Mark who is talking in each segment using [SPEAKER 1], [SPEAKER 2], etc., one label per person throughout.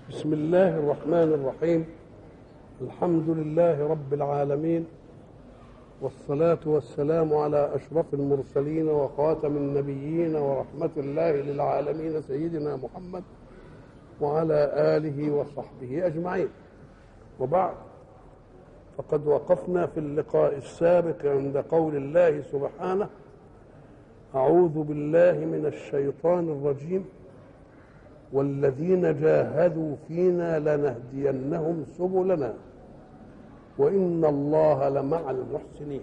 [SPEAKER 1] بسم الله الرحمن الرحيم الحمد لله رب العالمين والصلاة والسلام على أشرف المرسلين وخاتم النبيين ورحمة الله للعالمين سيدنا محمد وعلى آله وصحبه أجمعين وبعد فقد وقفنا في اللقاء السابق عند قول الله سبحانه أعوذ بالله من الشيطان الرجيم والذين جاهدوا فينا لنهدينهم سبلنا وإن الله لمع المحسنين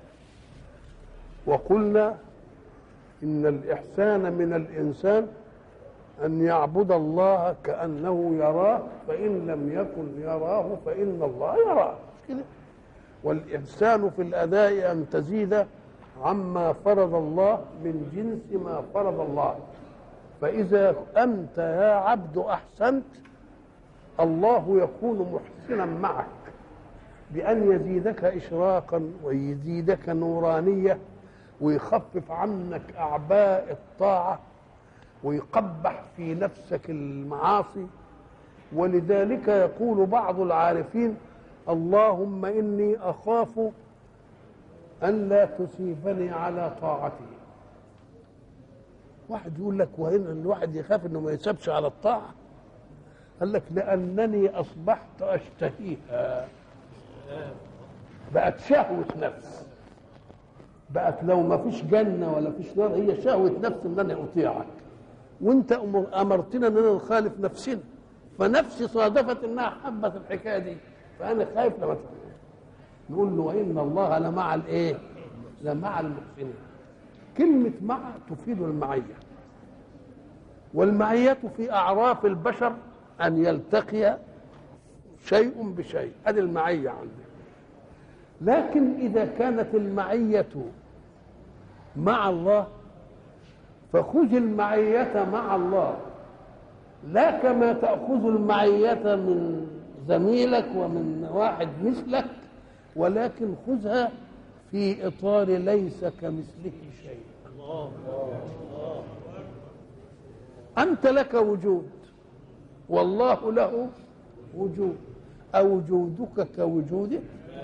[SPEAKER 1] وقلنا إن الإحسان من الإنسان أن يعبد الله كأنه يراه فإن لم يكن يراه فإن الله يراه كده والإحسان في الأداء أن تزيد عما فرض الله من جنس ما فرض الله فإذا أنت يا عبد أحسنت الله يكون محسنا معك بأن يزيدك إشراقا ويزيدك نورانية ويخفف عنك أعباء الطاعة ويقبح في نفسك المعاصي ولذلك يقول بعض العارفين اللهم إني أخاف أن لا تصيبني على طاعتي واحد يقول لك وين الواحد يخاف انه ما يسابش على الطاعه قال لك لانني اصبحت اشتهيها بقت شهوه نفس بقت لو ما فيش جنه ولا فيش نار هي شهوه نفس ان انا اطيعك وانت امرتنا اننا نخالف نفسنا فنفسي صادفت انها حبت الحكايه دي فانا خايف لما نقول له وان الله لمع الايه؟ لمع المحسنين كلمة مع تفيد المعية والمعية في أعراف البشر أن يلتقي شيء بشيء هذه المعية عندنا لكن إذا كانت المعية مع الله فخذ المعية مع الله لا كما تأخذ المعية من زميلك ومن واحد مثلك ولكن خذها في إطار ليس كمثله شيء أنت لك وجود والله له وجود أوجودك كوجوده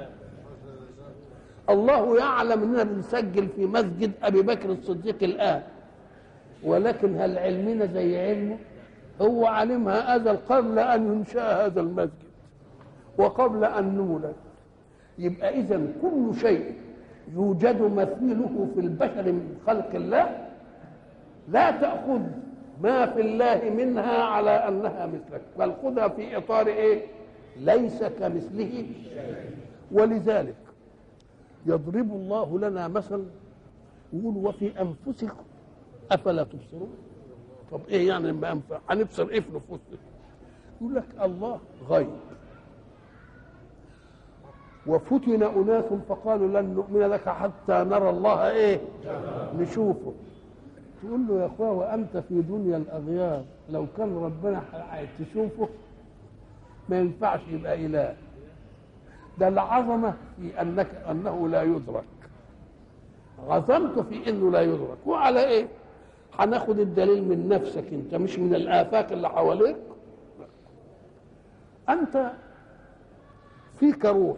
[SPEAKER 1] الله يعلم اننا بنسجل في مسجد ابي بكر الصديق الان ولكن هل علمنا زي علمه هو علمها ازل قبل ان ينشا هذا المسجد وقبل ان نولد يبقى اذا كل شيء يوجد مثيله في البشر من خلق الله لا تأخذ ما في الله منها على أنها مثلك بل خذها في إطار إيه ليس كمثله ولذلك يضرب الله لنا مثل يقول وفي أنفسكم أفلا تبصرون طب إيه يعني لما أنفع هنبصر إيه في نفوسنا يقول لك الله غيب وفتن اناس فقالوا لن نؤمن لك حتى نرى الله ايه نشوفه تقول له يا اخويا وانت في دنيا الاغيار لو كان ربنا تشوفه ما ينفعش يبقى اله ده العظمه في انك انه لا يدرك عظمته في انه لا يدرك وعلى ايه هناخد الدليل من نفسك انت مش من الافاق اللي حواليك انت فيك روح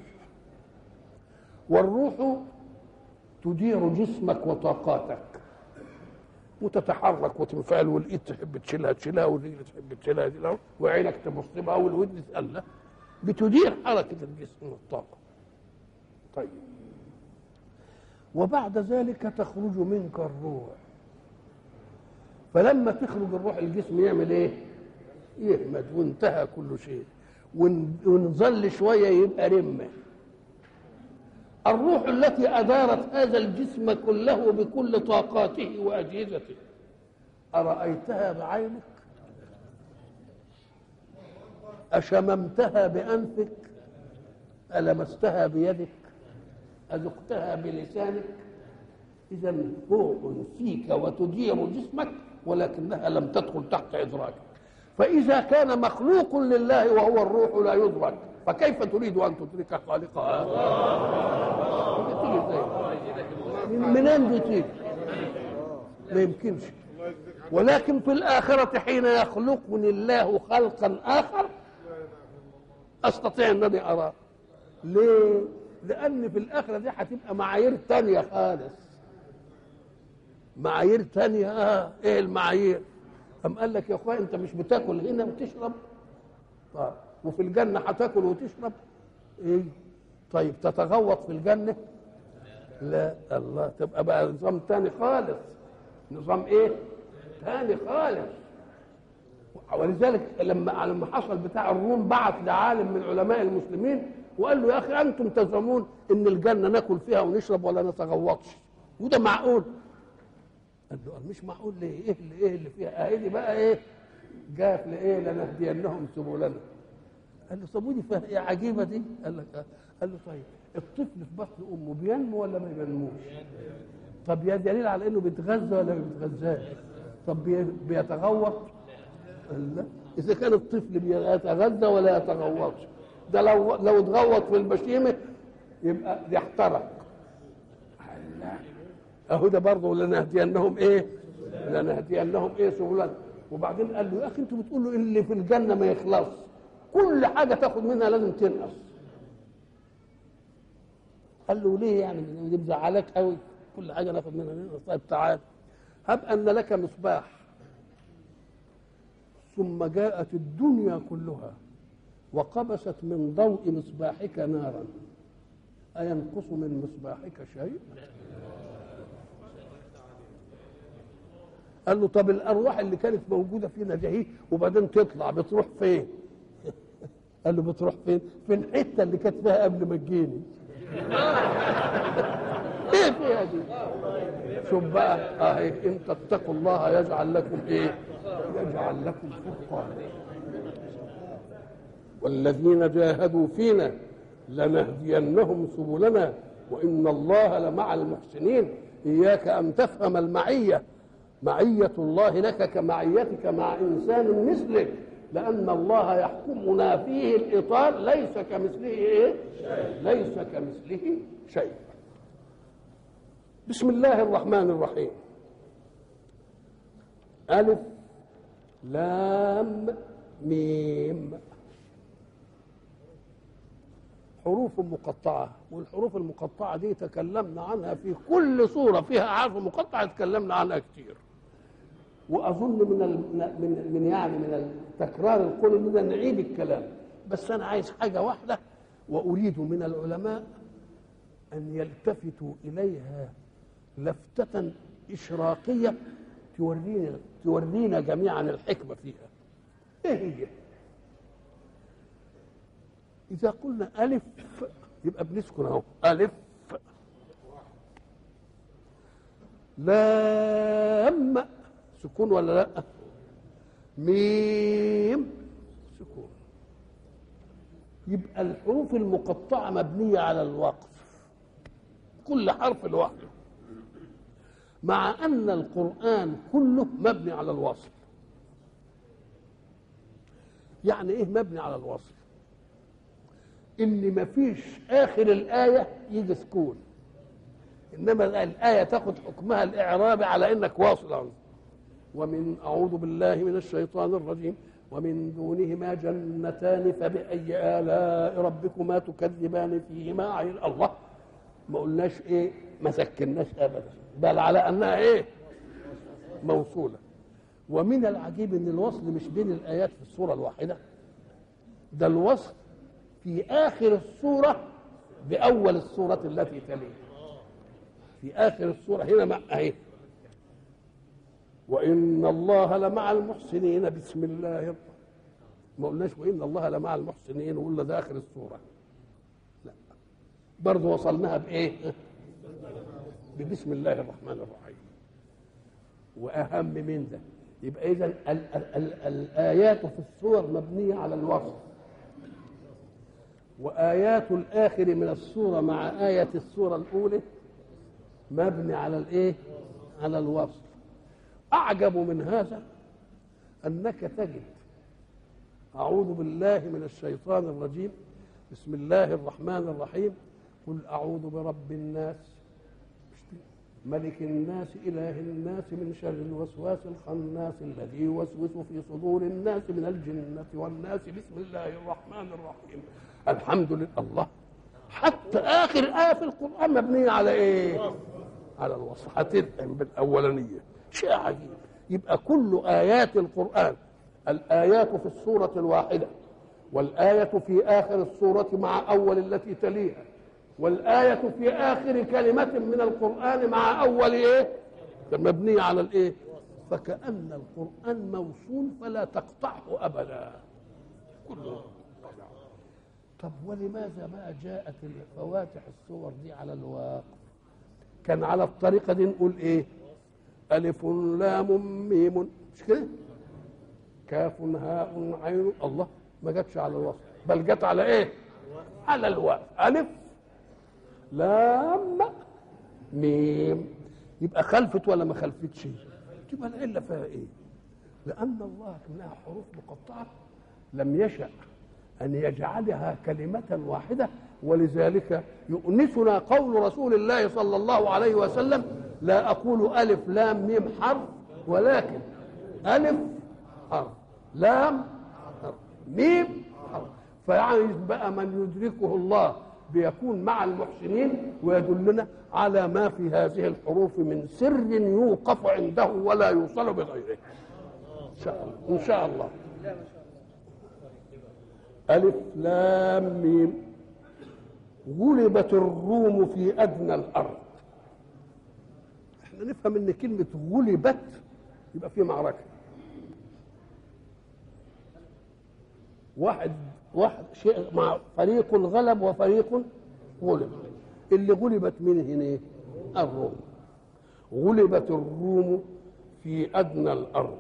[SPEAKER 1] والروح تدير جسمك وطاقاتك وتتحرك وتنفعل والايد تحب تشيلها تشيلها والرجل تحب تشيلها تشيلها وعينك تبص بها والودن تقلها بتدير حركه الجسم والطاقه طيب وبعد ذلك تخرج منك الروح فلما تخرج الروح الجسم يعمل ايه يهمد وانتهى كل شيء ونظل شويه يبقى رمه الروح التي أدارت هذا الجسم كله بكل طاقاته وأجهزته أرأيتها بعينك أشممتها بأنفك ألمستها بيدك أذقتها بلسانك إذا روح فيك وتدير جسمك ولكنها لم تدخل تحت إدراكك فإذا كان مخلوق لله وهو الروح لا يدرك فكيف تريد ان تدرك خالقها؟ منين دي تيجي؟ ما يمكنش ولكن في الآخرة حين يخلقني الله خلقا آخر أستطيع أنني أراه ليه؟ لأن في الآخرة دي هتبقى معايير تانية خالص معايير تانية آه إيه المعايير؟ أم قال لك يا أخويا أنت مش بتاكل هنا وتشرب طيب وفي الجنة هتاكل وتشرب إيه؟ طيب تتغوط في الجنة؟ لا الله تبقى بقى نظام تاني خالص نظام ايه تاني خالص ولذلك لما لما حصل بتاع الروم بعت لعالم من علماء المسلمين وقال له يا اخي انتم تزعمون ان الجنه ناكل فيها ونشرب ولا نتغوطش وده معقول قال له مش معقول ليه ايه اللي ايه اللي فيها اهي دي بقى ايه جاءت لايه لنهدينهم سبلنا قال له طب ودي فيها ايه عجيبه دي قال لك آه. قال له طيب الطفل في بطن امه بينمو ولا ما بينموش طب يا دليل على انه بيتغذى ولا ما بيتغذاش طب بيتغوط لا اذا كان الطفل بيتغذى ولا يتغوطش ده لو لو اتغوط في البشيمه يبقى يحترق اهو ده برضه لنهدينهم ايه لنهدينهم ايه سبلا وبعدين قال له يا اخي انتوا بتقولوا اللي في الجنه ما يخلص كل حاجه تاخد منها لازم تنقص قال له ليه يعني دي مزعلك قوي كل حاجه ناخد منها ننقص طيب تعال هب ان لك مصباح ثم جاءت الدنيا كلها وقبست من ضوء مصباحك نارا أينقص من مصباحك شيء قال له طب الأرواح اللي كانت موجودة فينا دي وبعدين تطلع بتروح فين قال له بتروح فين في الحتة اللي كانت فيها قبل ما تجيني ايه فيها دي شوف بقى اهي ان تتقوا الله يجعل لكم ايه يجعل لكم فرقانا والذين جاهدوا فينا لنهدينهم سبلنا وان الله لمع المحسنين اياك ان تفهم المعيه معيه الله لك كمعيتك مع انسان مثلك لان الله يحكمنا فيه الاطار ليس كمثله ايه ليس كمثله شيء بسم الله الرحمن الرحيم ألف لام ميم حروف مقطعة والحروف المقطعة دي تكلمنا عنها في كل صورة فيها حرف مقطع تكلمنا عنها كتير وأظن من من من يعني من التكرار القول إننا نعيد الكلام بس أنا عايز حاجة واحدة وأريد من العلماء أن يلتفتوا إليها لفتة إشراقية تورينا تورينا جميعا الحكمة فيها إيه هي؟ إذا قلنا ألف يبقى بنسكن أهو ألف لام سكون ولا لا؟ ميم سكون يبقى الحروف المقطعة مبنية على الوقف كل حرف لوحده مع أن القرآن كله مبني على الوصل يعني إيه مبني على الوصل إن مفيش آخر الآية يجي سكون إنما الآية تاخد حكمها الإعرابي على إنك واصل ومن أعوذ بالله من الشيطان الرجيم ومن دونهما جنتان فبأي آلاء ربكما تكذبان فيهما عين الله ما قلناش ايه ما سكناش ابدا بل على انها ايه موصوله ومن العجيب ان الوصل مش بين الايات في السوره الواحده ده الوصل في اخر السوره باول السوره التي تليها في اخر السوره هنا مع اهي وان الله لمع المحسنين بسم الله الرحمن ما قلناش وان الله لمع المحسنين وقلنا ده اخر السوره برضه وصلناها بايه ببسم الله الرحمن الرحيم واهم من ده يبقى اذا الايات في السور مبنيه على الوصف وايات الاخر من السوره مع ايه السوره الاولى مبني على الايه على الوصف اعجب من هذا انك تجد اعوذ بالله من الشيطان الرجيم بسم الله الرحمن الرحيم قل اعوذ برب الناس ملك الناس إله الناس من شر الوسواس الخناس الذي يوسوس في صدور الناس من الجنة والناس بسم الله الرحمن الرحيم الحمد لله الله حتى آخر آية في القرآن مبنية على إيه؟ على الوصف هتفهم بالأولانية شيء عجيب يبقى كل آيات القرآن الآيات في السورة الواحدة والآية في آخر السورة مع أول التي تليها والآية في آخر كلمة من القرآن مع أول إيه؟ مبنية على الإيه؟ فكأن القرآن موصول فلا تقطعه أبدا كله طب ولماذا بقى جاءت فواتح السور دي على الواقع كان على الطريقة دي نقول إيه؟ ألف لام ميم مش كده؟ كاف هاء عين الله ما جاتش على الوصف بل جت على ايه؟ على الواو ألف لام ميم يبقى خلفت ولا ما خلفتش تبقى العله فيها ايه لان الله كانها حروف مقطعه لم يشا ان يجعلها كلمه واحده ولذلك يؤنسنا قول رسول الله صلى الله عليه وسلم لا اقول الف لام ميم حرف ولكن الف حرف لام حرف ميم حرف فيعني بقى من يدركه الله بيكون مع المحسنين ويدلنا على ما في هذه الحروف من سر يوقف عنده ولا يوصل بغيره ان شاء الله ان شاء الله الف لام ميم غلبت الروم في ادنى الارض احنا نفهم ان كلمه غلبت يبقى في معركه واحد واحد شيء مع فريق غلب وفريق غلب اللي غلبت من هنا الروم غلبت الروم في ادنى الارض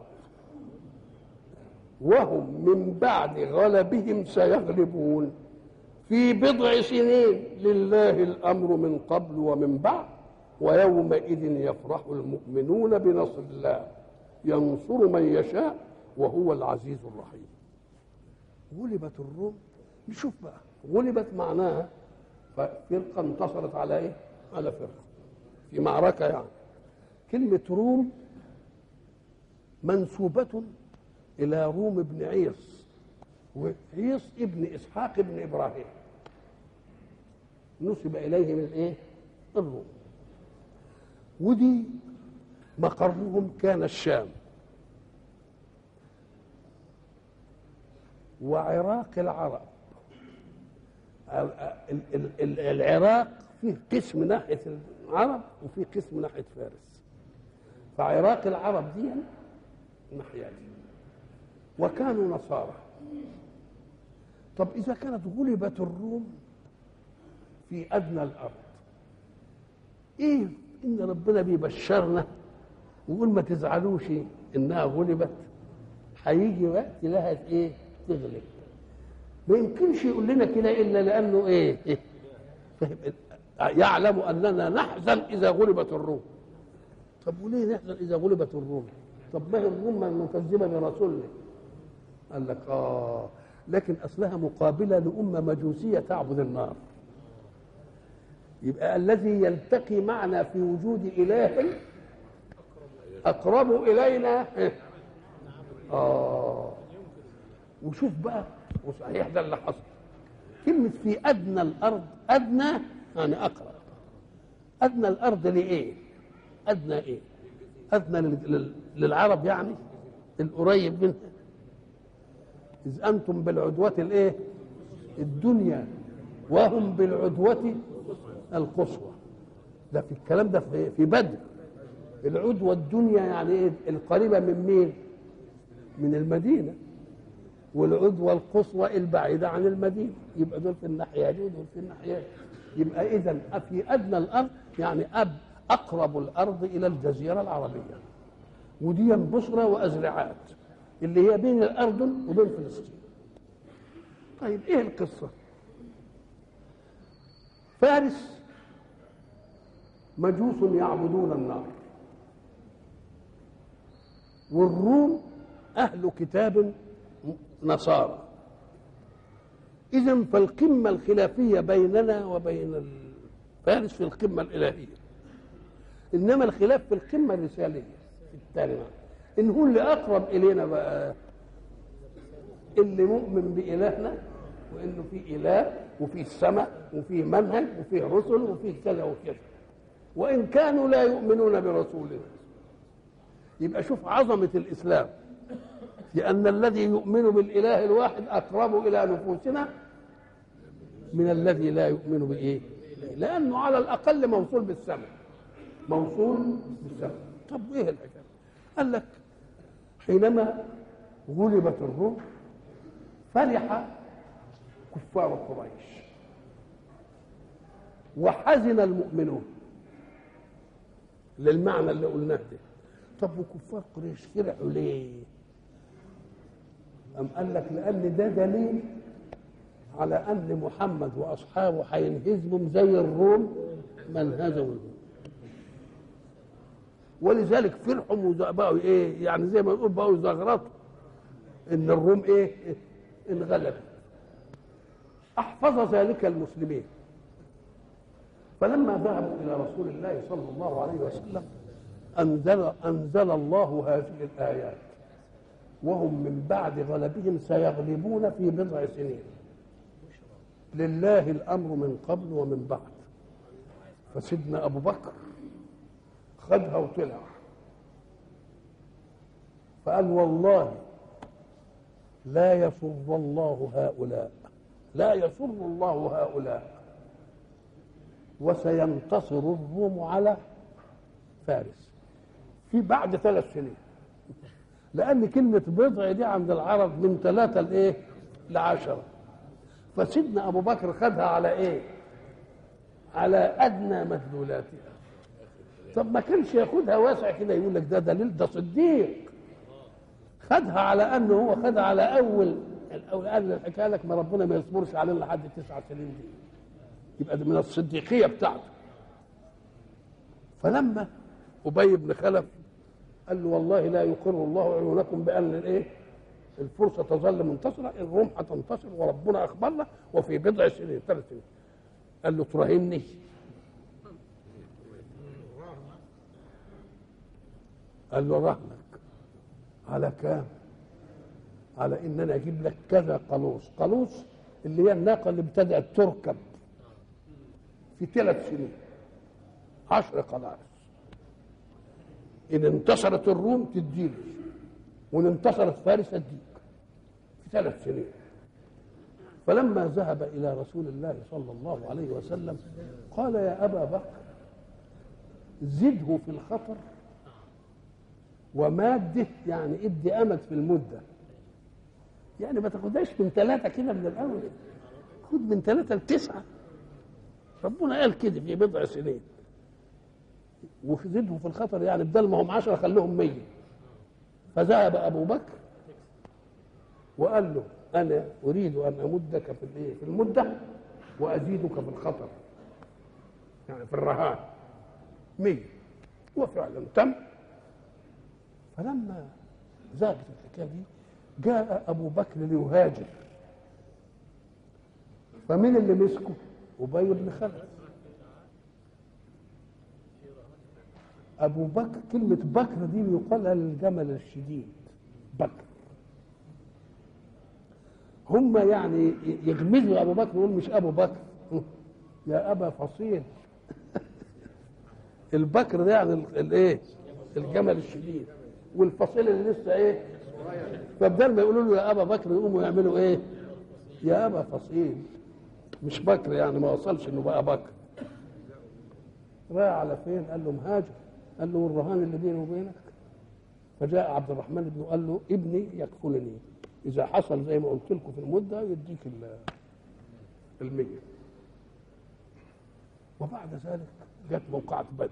[SPEAKER 1] وهم من بعد غلبهم سيغلبون في بضع سنين لله الامر من قبل ومن بعد ويومئذ يفرح المؤمنون بنصر الله ينصر من يشاء وهو العزيز الرحيم غلبت الروم نشوف بقى غلبت معناها فرقة انتصرت على ايه؟ على فرقة في معركة يعني كلمة روم منسوبة إلى روم بن عيص وعيص ابن إسحاق ابن إبراهيم نسب إليه من إيه؟ الروم ودي مقرهم كان الشام وعراق العرب العراق فيه قسم ناحية العرب وفيه قسم ناحية فارس فعراق العرب دي الناحية دي وكانوا نصارى طب إذا كانت غلبت الروم في أدنى الأرض إيه إن ربنا بيبشرنا ويقول ما تزعلوش إنها غلبت هيجي وقت لها إيه تغلب ما يمكنش يقول لنا كده الا لانه ايه, إيه؟ فهم يعلم اننا نحزن اذا غلبت الروم طب وليه نحزن اذا غلبت الروم طب ما هي الروم مكذبه برسولنا قال لك اه لكن اصلها مقابله لامه مجوسيه تعبد النار يبقى الذي يلتقي معنا في وجود اله اقرب الينا اه وشوف بقى وصحيح ده اللي حصل كلمة في أدنى الأرض أدنى يعني أقرب أدنى الأرض لإيه؟ أدنى إيه؟ أدنى للعرب يعني القريب منها إذ أنتم بالعدوة الإيه؟ الدنيا وهم بالعدوة القصوى ده في الكلام ده في بدر العدوة الدنيا يعني إيه؟ القريبة من مين؟ من المدينة والعدوى القصوى البعيدة عن المدينة يبقى دول في الناحية دي ودول في الناحية دي يبقى إذا في أدنى الأرض يعني أب أقرب الأرض إلى الجزيرة العربية ودي بصرة وأزرعات اللي هي بين الأردن وبين فلسطين طيب إيه القصة فارس مجوس يعبدون النار والروم أهل كتاب نصارى إذا فالقمة الخلافية بيننا وبين فارس في القمة الإلهية انما الخلاف في القمه الرساليه في التالي ان هو اللي اقرب الينا بقى اللي مؤمن بالهنا وانه في اله وفي السماء وفي منهج وفي رسل وفي كذا وكذا وان كانوا لا يؤمنون برسولنا يبقى شوف عظمه الاسلام لان الذي يؤمن بالاله الواحد اقرب الى نفوسنا من الذي لا يؤمن بايه لانه على الاقل موصول بالسمع موصول بالسمع طب ايه الحكايه قال لك حينما غلبت الروم فرح كفار قريش وحزن المؤمنون للمعنى اللي قلناه ده طب وكفار قريش فرحوا ليه أم قال لك لأن ده دليل على أن محمد وأصحابه هينهزمهم زي الروم من هزموا الروم ولذلك فرحوا بقوا ايه يعني زي ما نقول بقوا زغرطوا ان الروم ايه انغلبت احفظ ذلك المسلمين فلما ذهبوا الى رسول الله صلى الله عليه وسلم انزل انزل الله هذه الايات وهم من بعد غلبهم سيغلبون في بضع سنين لله الامر من قبل ومن بعد فسيدنا ابو بكر خدها وطلع فقال والله لا يسر الله هؤلاء لا يسر الله هؤلاء وسينتصر الروم على فارس في بعد ثلاث سنين لأن كلمة بضع دي عند العرب من ثلاثة لإيه؟ لعشرة فسيدنا أبو بكر خدها على إيه؟ على أدنى مدلولاتها طب ما كانش ياخدها واسع كده يقول لك ده دليل ده صديق خدها على انه هو خدها على اول الاول قال الحكايه لك ما ربنا ما يصبرش علينا لحد التسع سنين دي يبقى ده من الصديقيه بتاعته فلما ابي بن خلف قال له والله لا يقر الله عيونكم بان الايه الفرصه تظل منتصره الروم هتنتصر وربنا اخبرنا وفي بضع سنين ثلاث سنين قال له تراهني قال له رهنك على كام على ان انا اجيب لك كذا قلوص قلوص اللي هي الناقه اللي ابتدات تركب في ثلاث سنين عشر قلائص ان انتصرت الروم تديني وان انتصرت فارس اديك في ثلاث سنين فلما ذهب الى رسول الله صلى الله عليه وسلم قال يا ابا بكر زده في الخطر وماده يعني ادي امد في المده يعني ما تاخدهاش من ثلاثه كده من الاول خد من ثلاثه لتسعه ربنا قال كده في بضع سنين وزده في الخطر يعني بدل ما هم عشرة خلوهم مية فذهب أبو بكر وقال له أنا أريد أن أمدك في الإيه؟ في المدة وأزيدك في الخطر يعني في الرهان مية وفعلا تم فلما زادت الحكايه دي جاء ابو بكر ليهاجر فمين اللي مسكه؟ ابي بن خلف ابو بكر كلمه بكر دي يقالها للجمل الشديد بكر هم يعني يغمزوا ابو بكر يقول مش ابو بكر يا ابا فصيل البكر ده يعني الايه الجمل الشديد والفصيل اللي لسه ايه فبدل ما يقولوا له يا ابا بكر يقوموا يعملوا ايه يا ابا فصيل مش بكر يعني ما وصلش انه بقى بكر رايح على فين قال له مهاجر قال له والرهان اللي بيني وبينك فجاء عبد الرحمن بن قال له ابني يكفلني اذا حصل زي ما قلت لكم في المده يديك المية وبعد ذلك جت موقعة بدر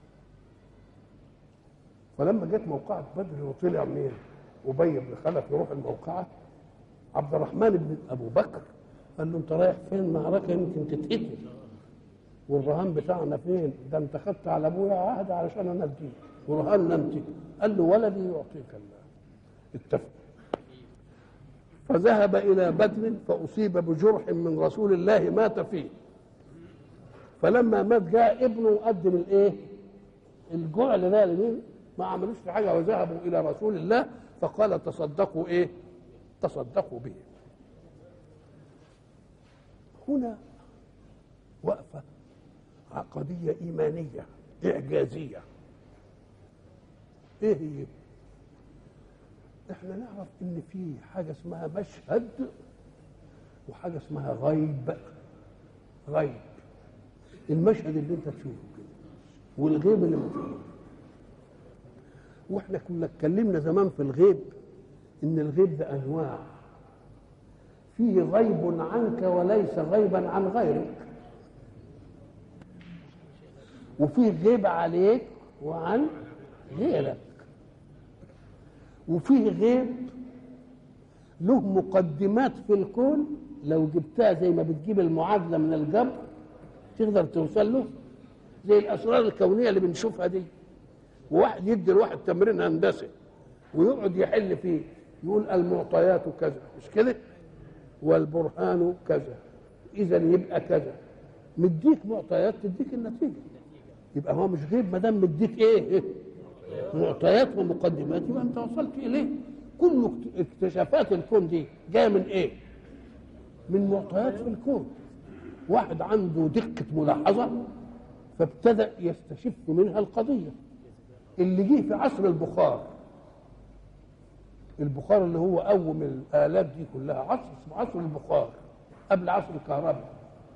[SPEAKER 1] فلما جت موقعة بدر وطلع مين؟ أبي بن خلف يروح الموقعة عبد الرحمن بن أبو بكر قال له أنت رايح فين المعركة يمكن تتقتل والرهان بتاعنا فين؟ ده أنت خدت على أبويا عهد علشان أنا أديك ورهان أنت قال له ولدي يعطيك الله اتفق فذهب إلى بدر فأصيب بجرح من رسول الله مات فيه فلما مات جاء ابنه قدم الايه الجعل ده لمين ما عملوش في حاجه وذهبوا الى رسول الله فقال تصدقوا ايه تصدقوا به هنا وقفه عقديه ايمانيه اعجازيه ايه هي احنا نعرف ان في حاجه اسمها مشهد وحاجه اسمها غيب غيب المشهد اللي انت تشوفه كده والغيب اللي ما تشوفه واحنا كنا اتكلمنا زمان في الغيب ان الغيب ده انواع فيه غيب عنك وليس غيبا عن غيرك وفيه غيب عليك وعن غيرك وفيه غيب له مقدمات في الكون لو جبتها زي ما بتجيب المعادلة من الجبر تقدر توصل له زي الأسرار الكونية اللي بنشوفها دي وواحد يدي لواحد تمرين هندسي ويقعد يحل فيه يقول المعطيات كذا مش كده والبرهان كذا إذا يبقى كذا مديك معطيات تديك النتيجة يبقى هو مش غيب ما دام مديك ايه معطيات ومقدمات يبقى انت وصلت اليه كل اكتشافات الكون دي جايه من ايه من معطيات في الكون واحد عنده دقة ملاحظة فابتدأ يستشف منها القضية اللي جه في عصر البخار البخار اللي هو قوم الآلات دي كلها عصر اسمه عصر البخار قبل عصر الكهرباء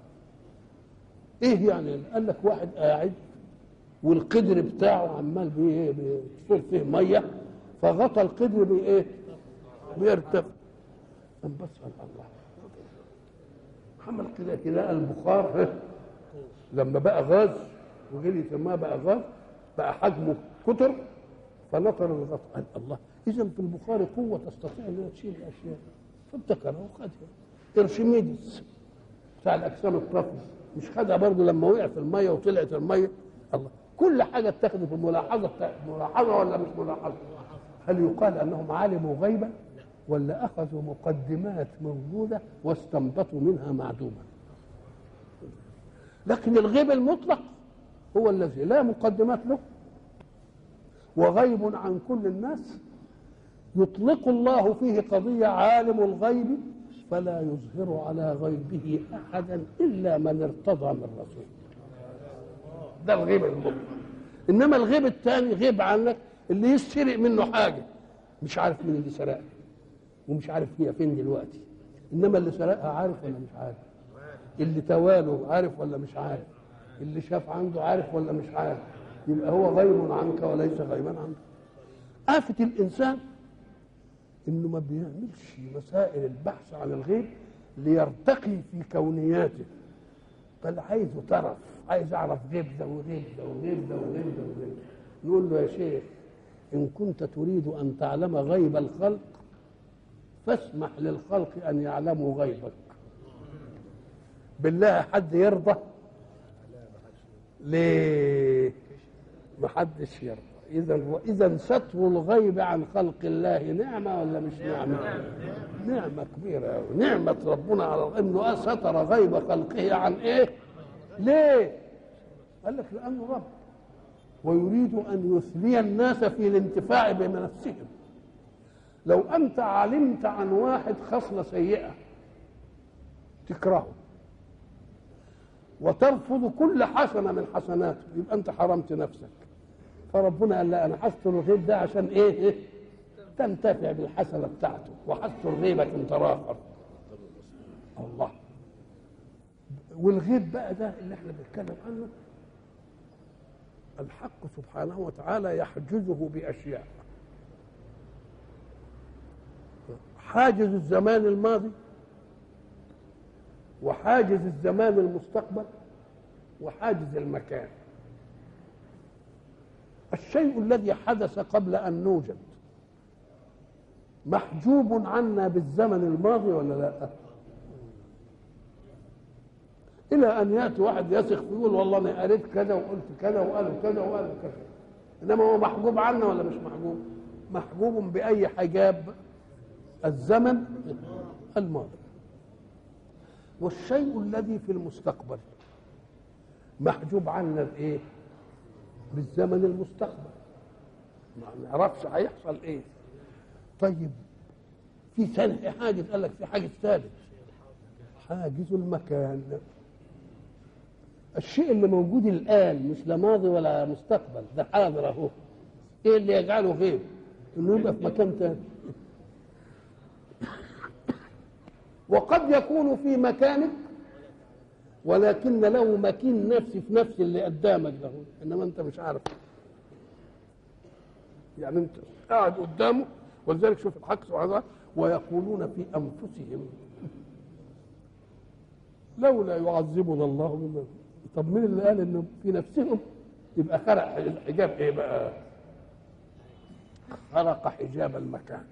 [SPEAKER 1] ايه يعني قال لك واحد قاعد والقدر بتاعه عمال بيصير فيه ميه فغطى القدر بايه؟ بيرتفع قام بس قال الله عمل كده كده البخار لما بقى غاز وجري ما بقى غاز بقى حجمه كتر فنطر الغطاء قال الله اذا في البخار قوه تستطيع ان هي تشيل الاشياء فابتكرها وخدها ارشميدس بتاع الاجسام الطافيه مش خدها برضه لما وقع في الميه وطلعت الميه الله كل حاجه اتخذت في الملاحظه ملاحظه ولا مش ملاحظه هل يقال انهم علموا غيبا ولا اخذوا مقدمات موجوده واستنبطوا منها معدوما لكن الغيب المطلق هو الذي لا مقدمات له وغيب عن كل الناس يطلق الله فيه قضيه عالم الغيب فلا يظهر على غيبه احدا الا من ارتضى من رسول ده الغيب المطلق انما الغيب الثاني غيب عنك اللي يسرق منه حاجه مش عارف مين اللي سرقها ومش عارف هي فين دلوقتي انما اللي سرقها عارف ولا مش عارف اللي تواله عارف ولا مش عارف اللي شاف عنده عارف ولا مش عارف يبقى هو غيب عنك وليس غيبا عنك آفة الإنسان إنه ما بيعملش مسائل البحث عن الغيب ليرتقي في كونياته بل عايزه طرف عايز اعرف غيب ده وغيب ده وغيب ده وغيب ده وغيب نقول له يا شيخ ان كنت تريد ان تعلم غيب الخلق فاسمح للخلق ان يعلموا غيبك بالله حد يرضى ليه ما حدش يرضى اذا واذا ستر الغيب عن خلق الله نعمه ولا مش نعمه نعمه كبيره أوي. نعمه ربنا على انه ستر غيب خلقه عن ايه ليه قال لك لانه رب ويريد ان يثني الناس في الانتفاع بنفسهم لو انت علمت عن واحد خصله سيئه تكرهه وترفض كل حسنه من حسناته يبقى انت حرمت نفسك فربنا قال لا انا حستر الغيب ده عشان ايه, إيه؟ تنتفع بالحسنه بتاعته وحستر غيبك انت راخر الله والغيب بقى ده اللي احنا بنتكلم عنه الحق سبحانه وتعالى يحجزه باشياء حاجز الزمان الماضي وحاجز الزمان المستقبل وحاجز المكان الشيء الذي حدث قبل ان نوجد محجوب عنا بالزمن الماضي ولا لا الى ان ياتي واحد يثق ويقول والله انا قريت كذا وقلت كذا وقالوا كذا وقالوا كذا انما هو محجوب عنا ولا مش محجوب محجوب باي حجاب الزمن الماضي والشيء الذي في المستقبل محجوب عنا بايه بالزمن المستقبل ما نعرفش هيحصل ايه طيب في ثاني حاجة قال لك في حاجة ثالث حاجز المكان الشيء اللي موجود الآن مش لا ماضي ولا مستقبل ده حاضر أهو إيه اللي يجعله غير إنه يبقى في مكان تاني وقد يكون في مكانك ولكن له مكين نفسي في نفس اللي قدامك ده انما انت مش عارف يعني انت قاعد قدامه ولذلك شوف الحق سبحانه وتعالى ويقولون في انفسهم لولا يعذبنا الله بما طب مين اللي قال انه في نفسهم يبقى خرق الحجاب ايه بقى خرق حجاب المكان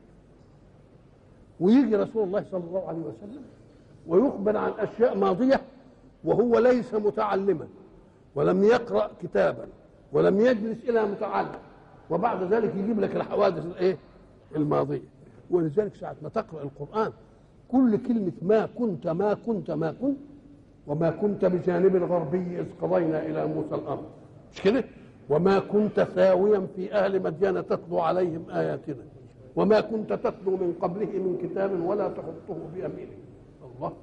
[SPEAKER 1] ويجي رسول الله صلى الله عليه وسلم ويخبر عن اشياء ماضيه وهو ليس متعلما ولم يقرا كتابا ولم يجلس الى متعلم وبعد ذلك يجيب لك الحوادث الايه الماضيه ولذلك ساعه ما تقرا القران كل كلمه ما كنت ما كنت ما كنت وما كنت بجانب الغربي اذ قضينا الى موسى الامر مش كده وما كنت ثاويا في اهل مدين تتلو عليهم اياتنا وما كنت تتلو من قبله من كتاب ولا تخطه بيمينك الله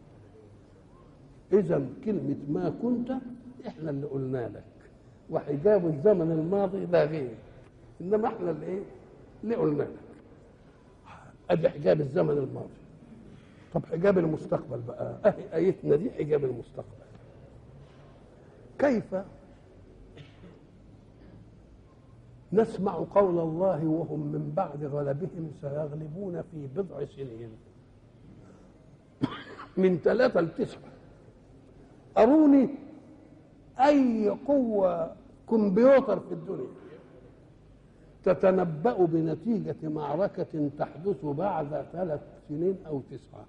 [SPEAKER 1] اذا كلمه ما كنت احنا اللي قلنا لك وحجاب الزمن الماضي لا غير انما احنا اللي ايه اللي قلنا لك ادي حجاب الزمن الماضي طب حجاب المستقبل بقى اهي ايتنا دي حجاب المستقبل كيف نسمع قول الله وهم من بعد غلبهم سيغلبون في بضع سنين من ثلاثة لتسعة أروني أي قوة كمبيوتر في الدنيا تتنبأ بنتيجة معركة تحدث بعد ثلاث سنين أو تسعة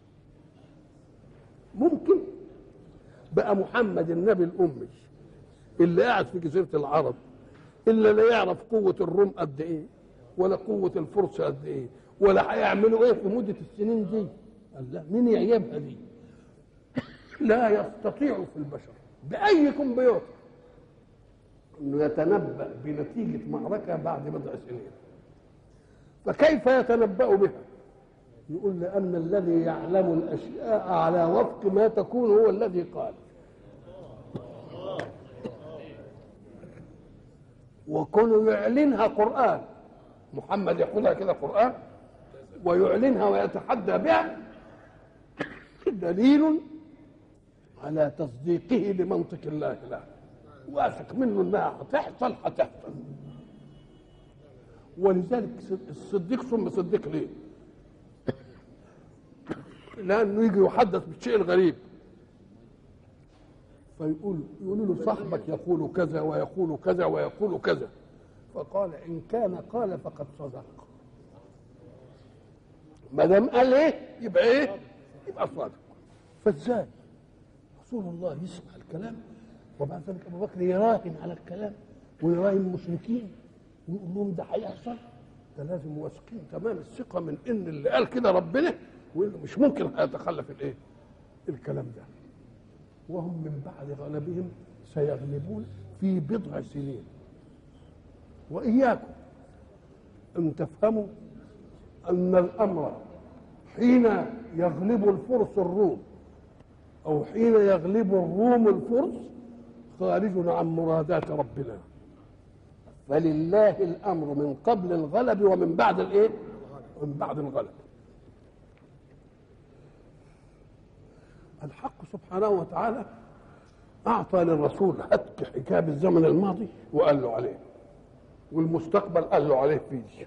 [SPEAKER 1] ممكن بقى محمد النبي الأمي اللي قاعد في جزيرة العرب إلا لا يعرف قوة الروم قد إيه ولا قوة الفرس قد إيه ولا هيعملوا إيه في مدة السنين دي قال لا مين يعيبها دي لا يستطيع في البشر بأي كمبيوتر انه يتنبأ بنتيجة معركة بعد بضع سنين فكيف يتنبأ بها؟ يقول لأن الذي يعلم الأشياء على وفق ما تكون هو الذي قال وكونه يعلنها قرآن محمد يقولها كده قرآن ويعلنها ويتحدى بها دليل على تصديقه بمنطق الله له واثق منه انها هتحصل هتحصل ولذلك الصديق ثم صديق ليه؟ لانه يجي يحدث بالشيء الغريب فيقول يقولوا له صاحبك يقول كذا ويقول كذا ويقول كذا فقال ان كان قال فقد صدق ما دام قال ايه يبقى ايه يبقى صادق فازاي رسول الله يسمع الكلام وبعد ذلك ابو بكر يراهن على الكلام ويراهن المشركين ويقول لهم ده هيحصل ده لازم واثقين تمام الثقه من ان اللي قال كده ربنا وانه مش ممكن هيتخلف الايه؟ الكلام ده وهم من بعد غلبهم سيغلبون في بضع سنين واياكم ان تفهموا ان الامر حين يغلب الفرس الروم او حين يغلب الروم الفرس خارج عن مرادات ربنا فلله الامر من قبل الغلب ومن بعد الايه من بعد الغلب الحق سبحانه وتعالى اعطى للرسول هتك حجاب الزمن الماضي وقال له عليه والمستقبل قال له عليه فيه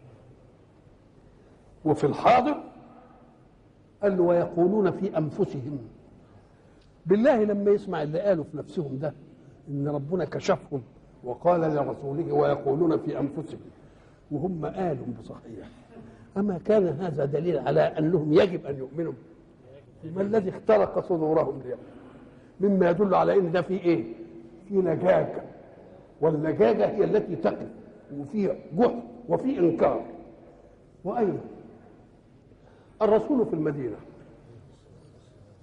[SPEAKER 1] وفي الحاضر قال له ويقولون في انفسهم بالله لما يسمع اللي قالوا في نفسهم ده ان ربنا كشفهم وقال لرسوله ويقولون في انفسهم وهم قالوا بصحيح اما كان هذا دليل على انهم يجب ان يؤمنوا ما الذي اخترق صدورهم اليوم مما يدل على ان ده في ايه في لجاجه واللجاجه هي التي تقف وفي جهد وفي انكار وايضا الرسول في المدينه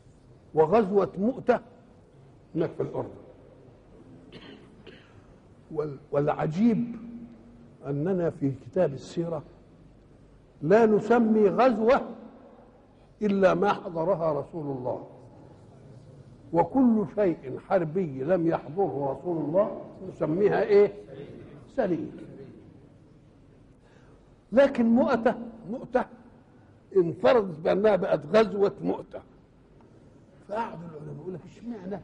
[SPEAKER 1] وغزوه مؤته هناك في الاردن وال- والعجيب أننا في كتاب السيرة لا نسمي غزوة إلا ما حضرها رسول الله وكل شيء حربي لم يحضره رسول الله نسميها ايه سرية لكن مؤتة مؤتة انفردت بأنها بقت غزوة مؤتة فقعدوا العلماء يقول لك اشمعنى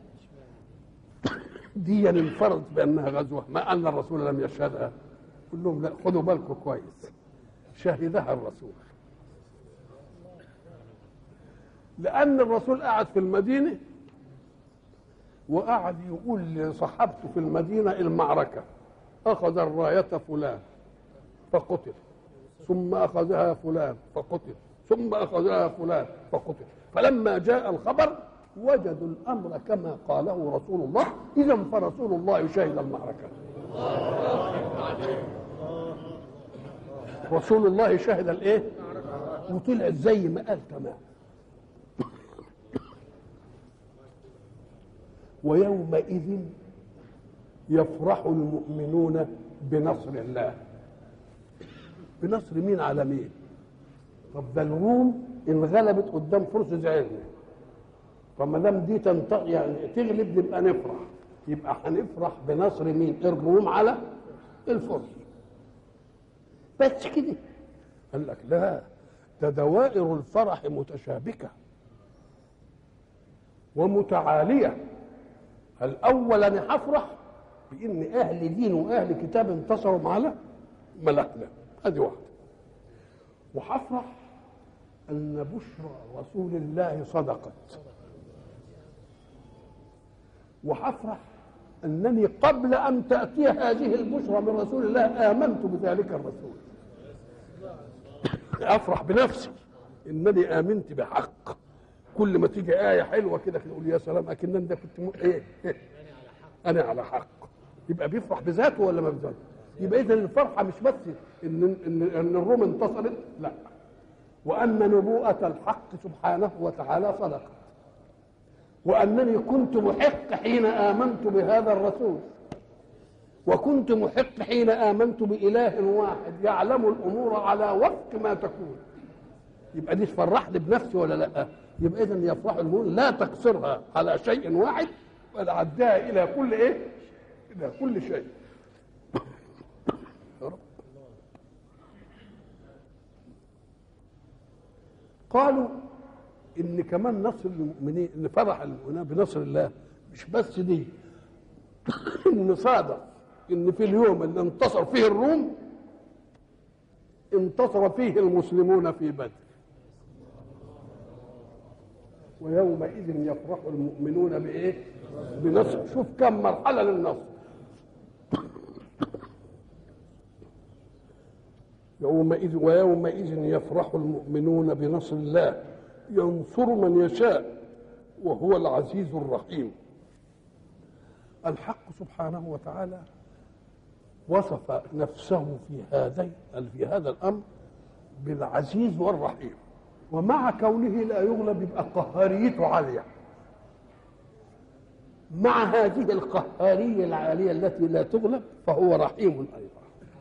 [SPEAKER 1] دي انفردت بأنها غزوة ما أن الرسول لم يشهدها قل لهم لا خدوا بالكم كويس شهدها الرسول لأن الرسول قعد في المدينة وقعد يقول لصحابته في المدينة المعركة أخذ الراية فلان فقتل ثم أخذها فلان فقتل ثم أخذها فلان فقتل فلما جاء الخبر وجدوا الأمر كما قاله رسول الله إذا فرسول الله شهد المعركة رسول الله شهد الايه وطلعت زي ما قال تمام ويومئذ يفرح المؤمنون بنصر الله بنصر مين على مين طب ده الروم انغلبت قدام فرس زعلنا فما دام دي تنطق يعني تغلب نبقى نفرح يبقى هنفرح بنصر مين الروم على الفرس بس كده قال لك لا ده دوائر الفرح متشابكه ومتعاليه الاول انا هفرح بان اهل دين واهل كتاب انتصروا على ملكنا ادي واحده وهفرح ان بشرى رسول الله صدقت وهفرح انني قبل ان تاتي هذه البشرى من رسول الله امنت بذلك الرسول افرح بنفسي انني امنت بحق كل ما تيجي ايه حلوه كده نقول يا سلام اكن ده كنت م... ايه, إيه؟ انا على حق يبقى بيفرح بذاته ولا ما بذاته يبقى اذا الفرحه مش بس ان ان ان الروم انتصرت لا وان نبوءه الحق سبحانه وتعالى صدقت وانني كنت محق حين امنت بهذا الرسول وكنت محق حين امنت باله واحد يعلم الامور على وفق ما تكون يبقى دي تفرحني بنفسي ولا لا يبقى اذا يفرح المؤمن لا تقصرها على شيء واحد بل عدها الى كل ايه الى كل شيء يا رب. قالوا ان كمان نصر المؤمنين ان فرح المؤمنين بنصر الله مش بس دي ان صادف ان في اليوم اللي انتصر فيه الروم انتصر فيه المسلمون في بدر ويومئذ يفرح المؤمنون بايه بنصر شوف كم مرحله للنصر يومئذ ويومئذ يفرح المؤمنون بنصر الله ينصر من يشاء وهو العزيز الرحيم الحق سبحانه وتعالى وصف نفسه في هذين في هذا الامر بالعزيز والرحيم ومع كونه لا يغلب يبقى قهاريته عاليه مع هذه القهاريه العاليه التي لا تغلب فهو رحيم ايضا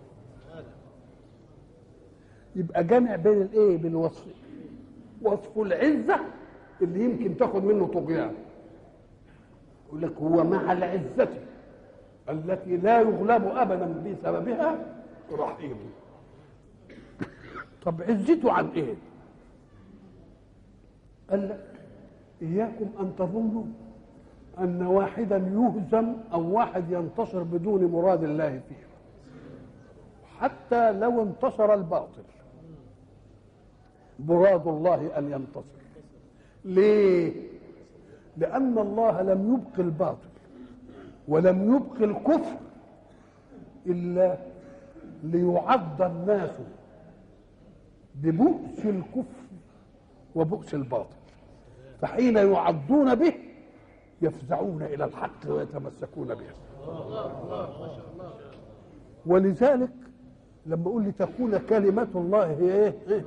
[SPEAKER 1] يبقى جامع بين الايه بين وصفين وصف العزه اللي يمكن تاخد منه طغيان يقول لك هو مع العزه التي لا يغلب ابدا بسببها رحيم طب عزته عن ايه قال لك اياكم ان تظنوا ان واحدا يهزم او واحد ينتصر بدون مراد الله فيه حتى لو انتصر الباطل مراد الله ان ينتصر ليه لان الله لم يبق الباطل ولم يبق الكفر الا ليعض الناس ببؤس الكفر وبؤس الباطل فحين يعضون به يفزعون الى الحق ويتمسكون به ولذلك لما اقول لتكون كلمه الله هي ايه, إيه؟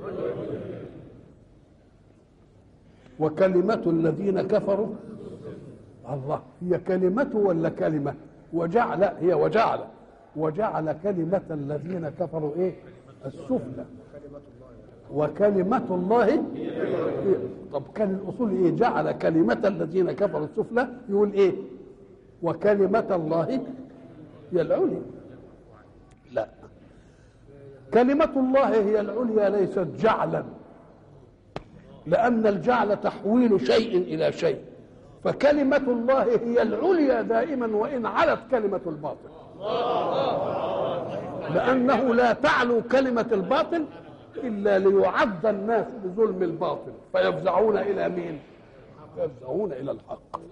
[SPEAKER 1] وكلمه الذين كفروا الله هي كلمته ولا كلمه وجعل هي وجعل وجعل كلمة الذين كفروا ايه السفلى وكلمة الله هي طب كان الأصول إيه جعل كلمة الذين كفروا السفلى يقول إيه وكلمة الله هي العليا لا كلمة الله هي العليا ليست جعلا لأن الجعل تحويل شيء إلى شيء فكلمة الله هي العليا دائما وإن علت كلمة الباطل لأنه لا تعلو كلمة الباطل إلا ليعد الناس بظلم الباطل فيفزعون إلى مين؟ يفزعون إلى الحق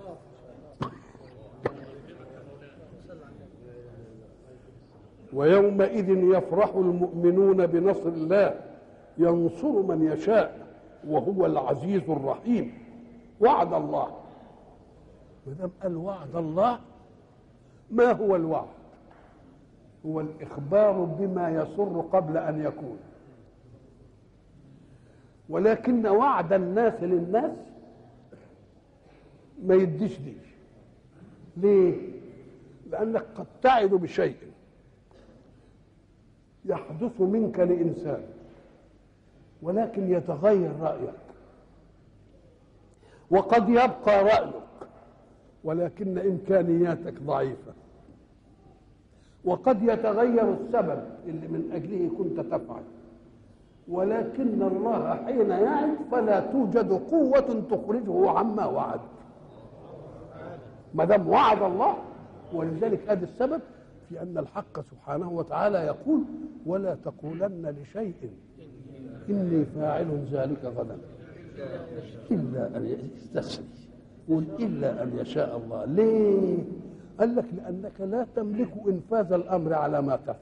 [SPEAKER 1] ويومئذ يفرح المؤمنون بنصر الله ينصر من يشاء وهو العزيز الرحيم وعد الله ما دام قال وعد الله ما هو الوعد هو الاخبار بما يسر قبل ان يكون ولكن وعد الناس للناس ما يديش دي ليه لانك قد تعد بشيء يحدث منك لانسان ولكن يتغير رايك وقد يبقى رايك ولكن امكانياتك ضعيفه وقد يتغير السبب اللي من اجله كنت تفعل ولكن الله حين يعد فلا توجد قوة تخرجه عما وعد ما دام وعد الله ولذلك هذا السبب في أن الحق سبحانه وتعالى يقول ولا تقولن لشيء إني فاعل ذلك غدا إلا أن يستسري قل إلا أن يشاء الله ليه؟ قال لك لأنك لا تملك إنفاذ الأمر على ما تفعل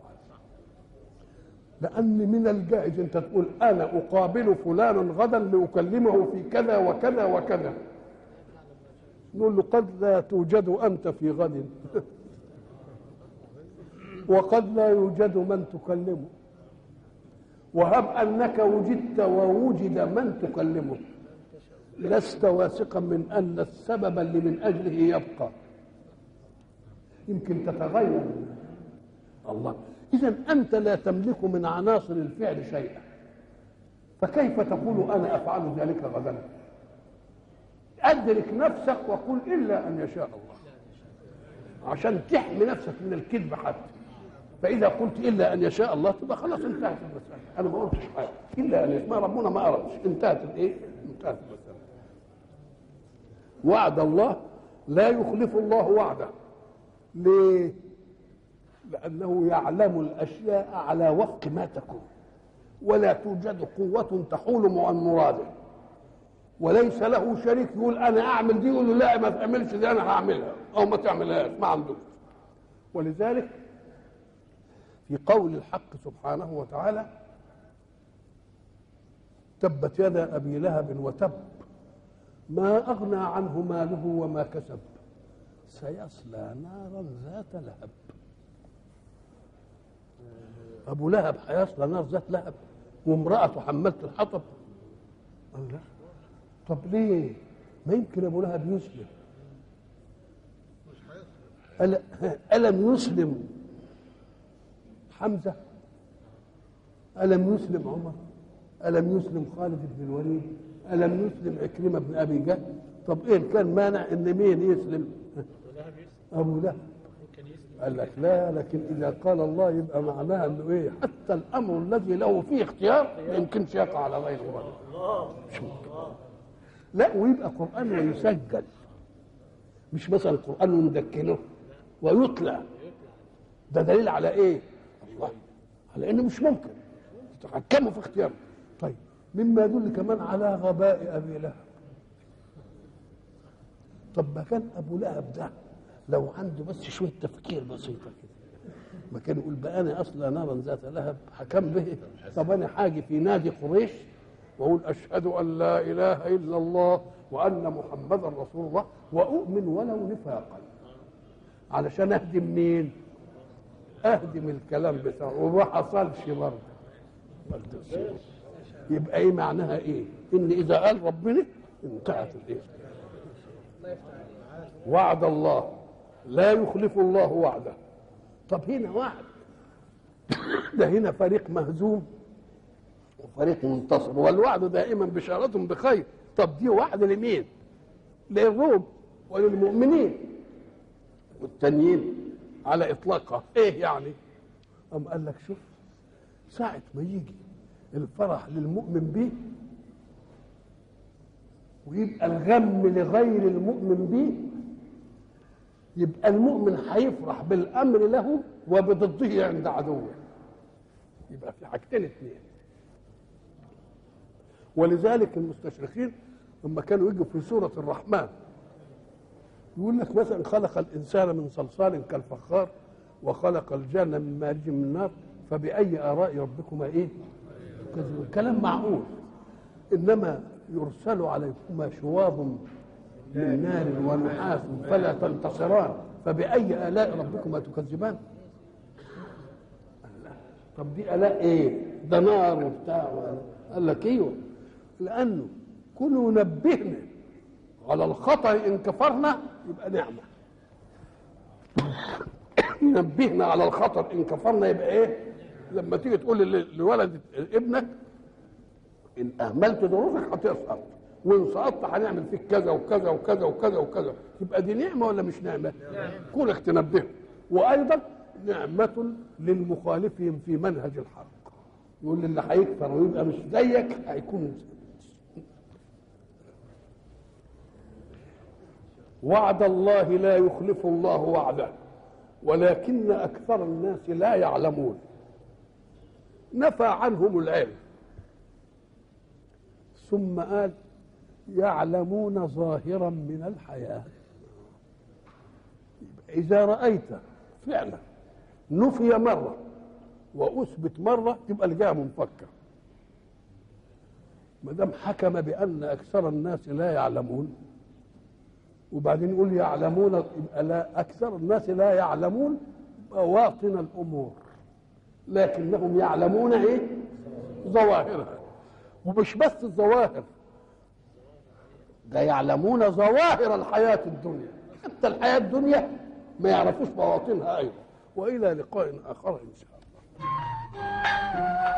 [SPEAKER 1] لأن من الجائز أنت تقول أنا أقابل فلانا غدا لأكلمه في كذا وكذا وكذا نقول له قد لا توجد أنت في غد وقد لا يوجد من تكلمه وهب أنك وجدت ووجد من تكلمه لست واثقا من أن السبب اللي من أجله يبقى يمكن تتغير الله إذا أنت لا تملك من عناصر الفعل شيئا فكيف تقول أنا أفعل ذلك غدا أدرك نفسك وقل إلا أن يشاء الله عشان تحمي نفسك من الكذب حتى فإذا قلت إلا أن يشاء الله تبقى خلاص انتهت المسألة أنا ما قلتش حاجة إلا أن يشاء ربنا ما أردش انتهت الإيه؟ انتهت المسألة وعد الله لا يخلف الله وعده ليه؟ لأنه يعلم الأشياء على وفق ما تكون ولا توجد قوة تحول عن مراده وليس له شريك يقول أنا أعمل دي يقول له لا ما تعملش دي أنا هعملها أو ما تعملهاش ما عندوش ولذلك في قول الحق سبحانه وتعالى تبت يدا أبي لهب وتب ما أغنى عنه ماله وما كسب سيصلى نارا ذات لهب ابو لهب هيصلى نار ذات لهب وامراته حملت الحطب قال لا طب ليه ما يمكن ابو لهب يسلم أل... الم يسلم حمزه الم يسلم عمر الم يسلم خالد بن الوليد الم يسلم عكرمه بن ابي جهل طب ايه كان مانع ان مين يسلم ابو لهب قال لك لا لكن اذا قال الله يبقى معناها انه ايه حتى الامر الذي له فيه اختيار ما يمكنش يقع على غير الله مش ممكن لا ويبقى قران ويسجل مش مثلا القران وندكنه ويطلع ده دليل على ايه الله على انه مش ممكن يتحكموا في اختياره طيب مما يدل كمان على غباء ابي لهب طب ما كان ابو لهب ده لو عنده بس شويه تفكير بسيطه كده ما كان يقول بقى انا اصلا نارا ذات لهب حكم به طب انا حاجه في نادي قريش واقول اشهد ان لا اله الا الله وان محمدا رسول الله واؤمن ولو نفاقا علشان اهدم مين؟ اهدم الكلام بتاعه وما حصلش برضه يبقى ايه معناها ايه؟ ان اذا قال ربنا انتهت الايه؟ وعد الله لا يخلف الله وعده طب هنا واحد ده هنا فريق مهزوم وفريق منتصر والوعد دائما بشارة بخير طب دي وعد لمين للروم وللمؤمنين والتانيين على اطلاقها ايه يعني أم قال لك شوف ساعة ما يجي الفرح للمؤمن به ويبقى الغم لغير المؤمن به يبقى المؤمن هيفرح بالامر له وبضده عند عدوه يبقى في حاجتين اثنين ولذلك المستشرقين لما كانوا يجوا في سوره الرحمن يقول لك مثلا خلق الانسان من صلصال كالفخار وخلق الجنه من مارج من نار فباي اراء ربكما ايه؟ تكذبون كلام معقول انما يرسل عليكما شواظ من نار ونحاس فلا تنتصران فبأي آلاء ربكما تكذبان طب دي آلاء ايه ده نار وبتاع قال لك ايوه لأنه كل نبهنا على الخطر إن كفرنا يبقى نعمة نبهنا على الخطر إن كفرنا يبقى ايه لما تيجي تقول لولد ابنك إن أهملت دروسك هتسقط وان سقطت هنعمل فيك كذا وكذا وكذا وكذا وكذا يبقى دي نعمه ولا مش نعمه؟ كونك تنبهه وايضا نعمه للمخالفين في منهج الحق يقول اللي هيكفر ويبقى مش زيك هيكون وعد الله لا يخلف الله وعده ولكن اكثر الناس لا يعلمون نفى عنهم العلم ثم قال يعلمون ظاهرا من الحياة إذا رأيت فعلا نفي مرة وأثبت مرة تبقى الجهة منفكة ما دام حكم بأن أكثر الناس لا يعلمون وبعدين يقول يعلمون يبقى لا أكثر الناس لا يعلمون بواطن الأمور لكنهم يعلمون إيه؟ ظواهرها ومش بس الظواهر ده يعلمون ظواهر الحياة الدنيا حتى الحياة الدنيا ما يعرفوش بواطنها أيضا وإلى لقاء آخر إن شاء الله